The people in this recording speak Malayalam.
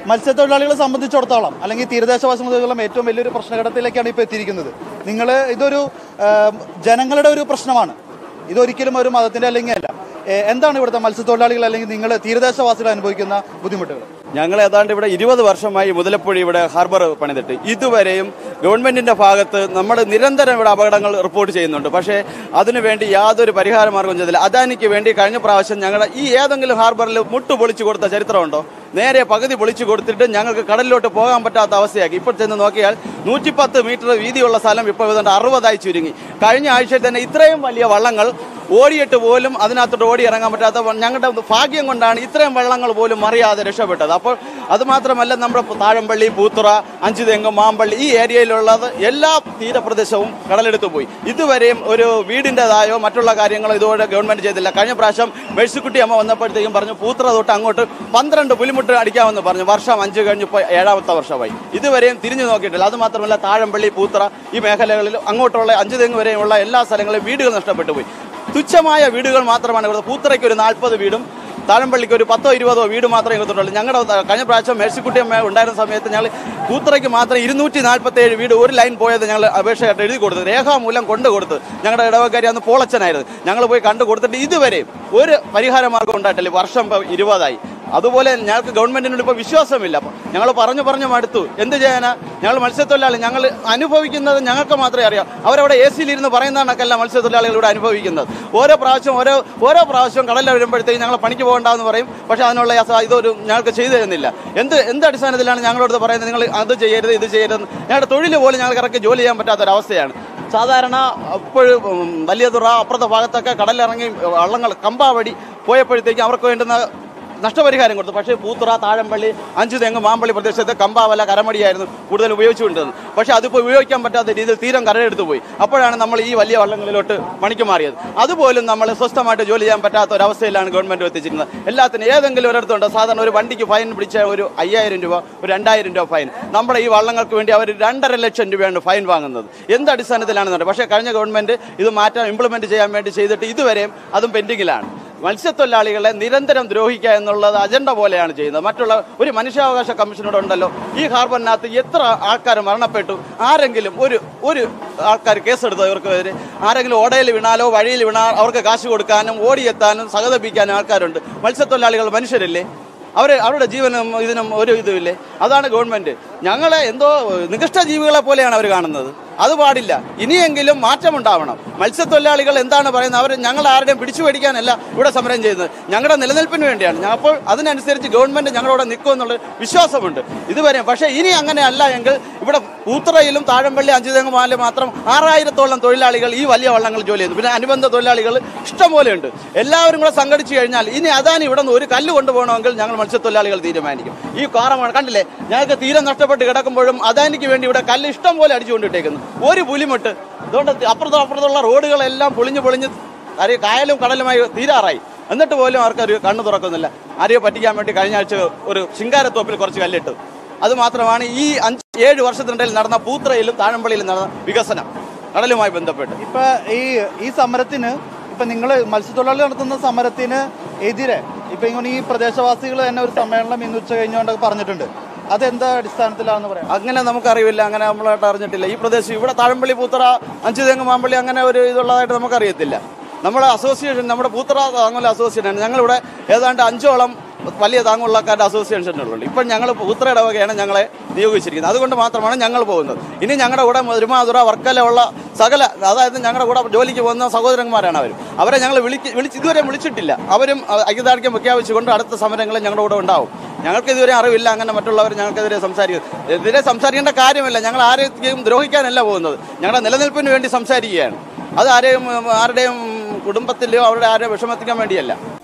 മത്സ്യത്തൊഴിലാളികളെ സംബന്ധിച്ചിടത്തോളം അല്ലെങ്കിൽ തീരദേശവാസികളെ സംബന്ധിച്ചിടത്തോളം ഏറ്റവും വലിയൊരു പ്രശ്നഘട്ടത്തിലേക്കാണ് ഇപ്പോൾ എത്തിയിരിക്കുന്നത് നിങ്ങൾ ഇതൊരു ആ, ജനങ്ങളുടെ ഒരു പ്രശ്നമാണ് ഇതൊരിക്കലും ഒരു മതത്തിന്റെ അല്ലെങ്കിൽ അല്ല ഏ, എന്താണ് ഇവിടുത്തെ മത്സ്യത്തൊഴിലാളികൾ അല്ലെങ്കിൽ നിങ്ങൾ തീരദേശവാസികൾ അനുഭവിക്കുന്ന ബുദ്ധിമുട്ടുകൾ ഞങ്ങൾ ഏതാണ്ട് ഇവിടെ ഇരുപത് വർഷമായി മുതലപ്പുഴ ഇവിടെ ഹാർബർ പണിതിട്ട് ഇതുവരെയും ഗവൺമെന്റിന്റെ ഭാഗത്ത് നമ്മൾ നിരന്തരം ഇവിടെ അപകടങ്ങൾ റിപ്പോർട്ട് ചെയ്യുന്നുണ്ട് പക്ഷേ അതിനുവേണ്ടി യാതൊരു പരിഹാര മാർഗം ചെയ്തില്ല അദാനിക്ക് വേണ്ടി കഴിഞ്ഞ പ്രാവശ്യം ഞങ്ങളുടെ ഈ ഏതെങ്കിലും ഹാർബറിൽ മുട്ട് പൊളിച്ചു കൊടുത്ത ചരിത്രമുണ്ടോ നേരെ പകുതി പൊളിച്ചു കൊടുത്തിട്ട് ഞങ്ങൾക്ക് കടലിലോട്ട് പോകാൻ പറ്റാത്ത അവസ്ഥയാക്കി ഇപ്പോൾ ചെന്ന് നോക്കിയാൽ നൂറ്റിപ്പത്ത് മീറ്റർ വീതിയുള്ള സ്ഥലം ഇപ്പോൾ ഏതാണ്ട് അറുപതായി ചുരുങ്ങി കഴിഞ്ഞ ആഴ്ചയിൽ തന്നെ ഇത്രയും വലിയ വള്ളങ്ങൾ ഓടിയിട്ട് പോലും അതിനകത്തോട്ട് ഓടി ഇറങ്ങാൻ പറ്റാത്ത വ- ഞങ്ങളുടെ ഭാഗ്യം കൊണ്ടാണ് ഇത്രയും വള്ളങ്ങൾ പോലും മറിയാതെ രക്ഷപ്പെട്ടത് അപ്പോൾ അത് മാത്രമല്ല നമ്മുടെ താഴമ്പള്ളി പൂത്തുറ അഞ്ചുതെങ്ങ് മാമ്പള്ളി ഈ ഏരിയയിലുള്ളത് എല്ലാ തീരപ്രദേശവും കടലെടുത്ത് പോയി ഇതുവരെയും ഒരു വീടിൻ്റെതായോ മറ്റുള്ള കാര്യങ്ങളോ ഇതുവരെ ഗവൺമെന്റ് ചെയ്തില്ല കഴിഞ്ഞ പ്രാവശ്യം മേഴ്സിക്കുട്ടി അമ്മ വന്നപ്പോഴത്തേക്കും പറഞ്ഞു പൂത്തുറ തൊട്ട് അങ്ങോട്ട് പന്ത്രണ്ട് പുലിമുട്ട് അടിക്കാമെന്ന് പറഞ്ഞു വർഷം അഞ്ച് കഴിഞ്ഞപ്പോൾ ഏഴാമത്തെ വർഷമായി ഇതുവരെയും തിരിഞ്ഞു നോക്കിയിട്ടില്ല അത് മാത്രമല്ല താഴമ്പള്ളി പൂത്തുറ ഈ മേഖലകളിൽ അങ്ങോട്ടുള്ള അഞ്ചു തെങ്ങ് വരെയുള്ള എല്ലാ സ്ഥലങ്ങളിലും വീടുകൾ നഷ്ടപ്പെട്ടു പോയി തുച്ഛമായ വീടുകൾ മാത്രമാണ് ഇവിടെ പൂത്തറയ്ക്ക് ഒരു നാൽപ്പത് വീടും താഴമ്പള്ളിക്ക് ഒരു പത്തോ ഇരുപതോ വീട് മാത്രമേ ഇങ്ങോട്ടുള്ളൂ ഞങ്ങളുടെ കഴിഞ്ഞ പ്രാവശ്യം മേഴ്സിക്കുട്ടി അമ്മ ഉണ്ടായിരുന്ന സമയത്ത് ഞങ്ങൾ പൂത്തറയ്ക്ക് മാത്രം ഇരുന്നൂറ്റി നാൽപ്പത്തി ഏഴ് വീട് ഒരു ലൈൻ പോയത് ഞങ്ങൾ അപേക്ഷയായിട്ട് എഴുതി കൊടുത്തു രേഖാമൂലം കൊണ്ടു കൊടുത്ത് ഞങ്ങളുടെ ഇടവക്കാരി അന്ന് പോളച്ചനായിരുന്നു ഞങ്ങൾ പോയി കണ്ടു കൊടുത്തിട്ട് ഇതുവരെയും ഒരു പരിഹാര മാർഗം ഉണ്ടായിട്ടില്ല വർഷം ഇപ്പം ഇരുപതായി അതുപോലെ ഞങ്ങൾക്ക് ഗവൺമെന്റിനോട് ഇപ്പോൾ വിശ്വാസമില്ല അപ്പം ഞങ്ങൾ പറഞ്ഞു പറഞ്ഞു മടുത്തു എന്ത് ചെയ്യാനാ ഞങ്ങൾ മത്സ്യത്തൊഴിലാളി ഞങ്ങൾ അനുഭവിക്കുന്നത് ഞങ്ങൾക്ക് മാത്രമേ അറിയാം അവരവിടെ എ സിയിലിരുന്ന് പറയുന്ന കണക്കല്ല മത്സ്യത്തൊഴിലാളികൾ ഇവിടെ അനുഭവിക്കുന്നത് ഓരോ പ്രാവശ്യം ഓരോ ഓരോ പ്രാവശ്യം കടലിൽ വരുമ്പോഴത്തേക്ക് ഞങ്ങൾ പണിക്ക് പോകണ്ടെന്ന് പറയും പക്ഷേ അതിനുള്ള യസ- ഇതൊരു ഞങ്ങൾക്ക് ചെയ്തു തരുന്നില്ല എന്ത് എന്ത് അടിസ്ഥാനത്തിലാണ് ഞങ്ങളോട് പറയുന്നത് നിങ്ങൾ അത് ചെയ്യരുത് ഇത് ചെയ്യരുത് ഞങ്ങളുടെ തൊഴിൽ പോലും ഞങ്ങൾക്ക് ഇറക്കി ജോലി ചെയ്യാൻ പറ്റാത്തൊരവസ്ഥയാണ് സാധാരണ അപ്പോഴും വലിയ തുറ അപ്പുറത്തെ ഭാഗത്തൊക്കെ കടലിറങ്ങി വള്ളങ്ങൾ കമ്പാവടി പോയപ്പോഴത്തേക്കും അവർക്ക് വേണ്ടുന്ന നഷ്ടപരിഹാരം കൊടുത്തു പക്ഷേ പൂത്തുറ താഴമ്പള്ളി അഞ്ചു തെങ്ങ് മാമ്പള്ളി പ്രദേശത്ത് കമ്പാവല കരമടിയായിരുന്നു കൂടുതൽ ഉപയോഗിച്ചുകൊണ്ടിരുന്നത് പക്ഷേ അതിപ്പോൾ ഉപയോഗിക്കാൻ പറ്റാത്ത രീതിയിൽ തീരം കരടെടുത്ത് പോയി അപ്പോഴാണ് നമ്മൾ ഈ വലിയ വള്ളങ്ങളിലോട്ട് പണിക്ക് മാറിയത് അതുപോലും നമ്മൾ സ്വസ്ഥമായിട്ട് ജോലി ചെയ്യാൻ പറ്റാത്ത ഒരു അവസ്ഥയിലാണ് ഗവൺമെന്റ് എത്തിച്ചിരിക്കുന്നത് എല്ലാത്തിനും ഏതെങ്കിലും ഒരിടത്തുണ്ട് സാധാരണ ഒരു വണ്ടിക്ക് ഫൈൻ പിടിച്ച ഒരു അയ്യായിരം രൂപ ഒരു രണ്ടായിരം രൂപ ഫൈൻ നമ്മുടെ ഈ വള്ളങ്ങൾക്ക് വേണ്ടി അവർ രണ്ടര ലക്ഷം രൂപയാണ് ഫൈൻ വാങ്ങുന്നത് എന്ത് അടിസ്ഥാനത്തിലാണെന്നുണ്ട് പക്ഷേ കഴിഞ്ഞ ഗവൺമെന്റ് ഇത് മാറ്റാൻ ഇംപ്ലിമെന്റ് ചെയ്യാൻ വേണ്ടി ചെയ്തിട്ട് ഇതുവരെയും അതും പെൻഡിങ്ങിലാണ് മത്സ്യത്തൊഴിലാളികളെ നിരന്തരം ദ്രോഹിക്കുക എന്നുള്ളത് അജണ്ട പോലെയാണ് ചെയ്യുന്നത് മറ്റുള്ള ഒരു മനുഷ്യാവകാശ കമ്മീഷനോട് ഉണ്ടല്ലോ ഈ ഹാർബറിനകത്ത് എത്ര ആൾക്കാർ മരണപ്പെട്ടു ആരെങ്കിലും ഒരു ഒരു ആൾക്കാർ കേസെടുത്തോ ഇവർക്കെതിരെ ആരെങ്കിലും ഓടയിൽ വീണാലോ വഴിയിൽ വീണാൽ അവർക്ക് കാശ് കൊടുക്കാനും ഓടിയെത്താനും സഹതപിക്കാനും ആൾക്കാരുണ്ട് മത്സ്യത്തൊഴിലാളികൾ മനുഷ്യരല്ലേ അവർ അവരുടെ ജീവനും ഇതിനും ഒരു ഇതുമില്ലേ അതാണ് ഗവൺമെന്റ് ഞങ്ങളെ എന്തോ നികൃഷ്ട ജീവികളെ പോലെയാണ് അവർ കാണുന്നത് അത് പാടില്ല ഇനിയെങ്കിലും മാറ്റമുണ്ടാവണം മത്സ്യത്തൊഴിലാളികൾ എന്താണ് പറയുന്നത് അവർ ഞങ്ങൾ ആരുടെയും പിടിച്ചു മേടിക്കാനല്ല ഇവിടെ സമരം ചെയ്യുന്നത് ഞങ്ങളുടെ നിലനിൽപ്പിന് വേണ്ടിയാണ് ഞാൻ അപ്പോൾ അതിനനുസരിച്ച് ഗവൺമെന്റ് ഞങ്ങളോട് നിൽക്കുമെന്നുള്ള വിശ്വാസമുണ്ട് ഇതുവരെ പക്ഷേ ഇനി അങ്ങനെ അല്ല എങ്കിൽ ഇവിടെ പൂത്തറയിലും താഴമ്പള്ളി അഞ്ചുതെങ്ങുമാലും മാത്രം ആറായിരത്തോളം തൊഴിലാളികൾ ഈ വലിയ വള്ളങ്ങൾ ജോലി ചെയ്യുന്നു പിന്നെ അനുബന്ധ തൊഴിലാളികൾ ഇഷ്ടംപോലെ ഉണ്ട് എല്ലാവരും കൂടെ സംഘടിച്ചു കഴിഞ്ഞാൽ ഇനി അതാണ് ഇവിടെ നിന്ന് ഒരു കല്ല് കൊണ്ടുപോകണമെങ്കിൽ ഞങ്ങൾ മത്സ്യത്തൊഴിലാളികൾ തീരുമാനിക്കും ഈ കാറമാണ് കണ്ടില്ലേ ഞങ്ങൾക്ക് തീരം നഷ്ടപ്പെട്ട് കിടക്കുമ്പോഴും അദാനിക്ക് വേണ്ടി ഇവിടെ കല്ല് ഇഷ്ടം പോലെ അടിച്ചുകൊണ്ടിട്ടേക്കുന്നു ഒരു പുലിമുട്ട് അതുകൊണ്ട് അപ്പുറത്തും അപ്പുറത്തുള്ള റോഡുകളെല്ലാം പൊളിഞ്ഞ് പൊളിഞ്ഞ് അരി കായലും കടലുമായി തീരാറായി എന്നിട്ട് പോലും അവർക്കൊരു കണ്ണു തുറക്കുന്നില്ല ആരെയോ പറ്റിക്കാൻ വേണ്ടി കഴിഞ്ഞ ആഴ്ച ഒരു ശിങ്കാരത്തോപ്പിൽ കുറച്ച് കല്ലിട്ടു അത് മാത്രമാണ് ഈ അഞ്ച് ഏഴ് വർഷത്തിനിടയിൽ നടന്ന പൂത്രയിലും താഴമ്പള്ളിയിലും നടന്ന വികസനം കടലുമായി ബന്ധപ്പെട്ട് ഇപ്പൊ ഈ ഈ സമരത്തിന് ഇപ്പൊ നിങ്ങൾ മത്സ്യത്തൊഴിലാളി നടത്തുന്ന സമരത്തിന് എതിരെ ഇപ്പൊ ഇങ്ങനെ ഈ പ്രദേശവാസികൾ തന്നെ ഒരു സമ്മേളനം ഇന്ന് ഉച്ച കഴിഞ്ഞുകൊണ്ടൊക്കെ പറഞ്ഞിട്ടുണ്ട് അതെന്താ അടിസ്ഥാനത്തിലാണെന്ന് പറയാം അങ്ങനെ നമുക്കറിയില്ല അങ്ങനെ നമ്മളായിട്ട് അറിഞ്ഞിട്ടില്ല ഈ പ്രദേശം ഇവിടെ താഴമ്പള്ളി പൂത്തറ അഞ്ചു തെങ്ങ് മാമ്പള്ളി അങ്ങനെ ഒരു ഇതുള്ളതായിട്ട് നമുക്കറിയത്തില്ല നമ്മുടെ അസോസിയേഷൻ നമ്മുടെ പൂത്തറ താങ്ങുള്ള അസോസിയേഷൻ ഞങ്ങളിവിടെ ഏതാണ്ട് അഞ്ചോളം വലിയ താങ്ങുള്ളക്കാരുടെ അസോസിയേഷനുകളുണ്ട് ഇപ്പം ഞങ്ങൾ പൂത്തറ ഇടവകയാണ് ഞങ്ങളെ നിയോഗിച്ചിരിക്കുന്നത് അതുകൊണ്ട് മാത്രമാണ് ഞങ്ങൾ പോകുന്നത് ഇനി ഞങ്ങളുടെ കൂടെ ഒരുമാതുറ വർക്കല ഉള്ള സകല അതായത് ഞങ്ങളുടെ കൂടെ ജോലിക്ക് പോകുന്ന സഹോദരന്മാരാണ് അവർ അവരെ ഞങ്ങൾ വിളിക്ക് വിളിച്ച് ഇതുവരെ വിളിച്ചിട്ടില്ല അവരും അഹ്, ഐക്യദാർഢ്യം പ്രഖ്യാപിച്ചുകൊണ്ട് അടുത്ത സമരങ്ങളിൽ ഞങ്ങളുടെ കൂടെ ഉണ്ടാവും ഞങ്ങൾക്ക് ഇതുവരെ അറിവില്ല അങ്ങനെ മറ്റുള്ളവർ ഞങ്ങൾക്കെതിരെ സംസാരിക്കും എതിരെ സംസാരിക്കേണ്ട കാര്യമില്ല ഞങ്ങൾ ആരെയും ദ്രോഹിക്കാനല്ല പോകുന്നത് ഞങ്ങളുടെ നിലനിൽപ്പിന് വേണ്ടി സംസാരിക്കുകയാണ് അത് ആരെയും ഉം, ആരുടെയും കുടുംബത്തിലെയോ അവരുടെ ആരെയും വിഷമത്തിക്കാൻ വേണ്ടിയല്ല